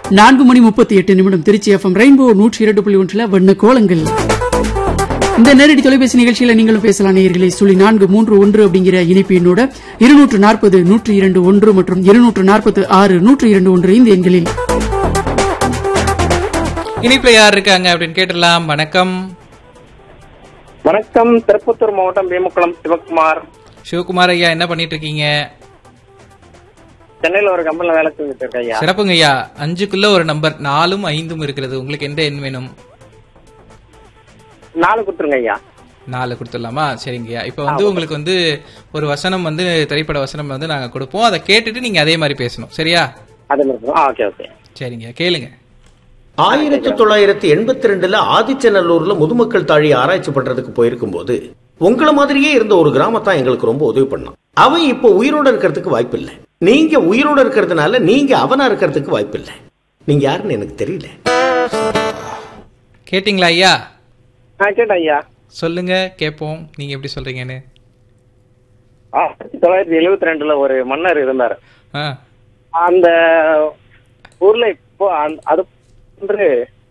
நான்கு மணி முப்பத்தி எட்டு நிமிடம் திருச்சி எஃப்எம் ரெயின்போ நூற்றி இரண்டு புள்ளி ஒன்றுல வண்ண கோலங்கள் இந்த நேரடி தொலைபேசி நிகழ்ச்சியில நீங்களும் பேசலாம் நேயர்களே சொல்லி நான்கு மூன்று ஒன்று அப்படிங்கிற இணைப்பு எண்ணோட இருநூற்று நாற்பது நூற்றி இரண்டு ஒன்று மற்றும் இருநூற்று நாற்பது ஆறு நூற்றி இரண்டு ஒன்று இந்த எண்களில் இனிப்புல யார் இருக்காங்க அப்படின்னு கேட்டுடலாம் வணக்கம் வணக்கம் திருப்பத்தூர் மாவட்டம் வேமுக்குளம் சிவகுமார் சிவகுமார் ஐயா என்ன பண்ணிட்டு இருக்கீங்க சென்னையில ஒரு கம்பெனில வேலை செஞ்சுட்டு இருக்கேன் ஐயா சிறப்புங்க ஐயா அஞ்சுக்குள்ள ஒரு நம்பர் நாலும் ஐந்தும் இருக்கிறது உங்களுக்கு எந்த எண் வேணும் நாலு கொடுத்துருங்க ஐயா நாலு கொடுத்துடலாமா சரிங்க ஐயா இப்போ வந்து உங்களுக்கு வந்து ஒரு வசனம் வந்து திரைப்பட வசனம் வந்து நாங்க கொடுப்போம் அதை கேட்டுட்டு நீங்க அதே மாதிரி பேசணும் சரியா அதே மாதிரி ஆ ஓகே ஓகே சரிங்க கேளுங்க ஆயிரத்தி தொள்ளாயிரத்தி எண்பத்தி ரெண்டுல ஆதிச்சநல்லூர்ல முதுமக்கள் தாழி ஆராய்ச்சி பண்றதுக்கு போயிருக்கும் போது உங்கள மாதிரியே இருந்த ஒரு கிராமத்தான் எங்களுக்கு ரொம்ப உதவி பண்ணான் அவன் இப்போ உயிரோட இருக்கிறதுக்கு வாய்ப்பு இல்லை நீங்க உயிரோட இருக்கிறதுனால நீங்க அவனா இருக்கிறதுக்கு வாய்ப்பு இல்லை நீங்க யாருன்னு எனக்கு தெரியல கேட்டிங்களா ஐயா ஆ கேட்டேன் ஐயா சொல்லுங்க கேட்போம் நீங்க எப்படி சொல்றீங்கன்னு ஆயிரத்தி தொள்ளாயிரத்தி எழுபத்தி ரெண்டுல ஒரு மன்னர் இருந்தார் ஆ அந்த ஊர்ல இப்போ அந்த- அது போன்று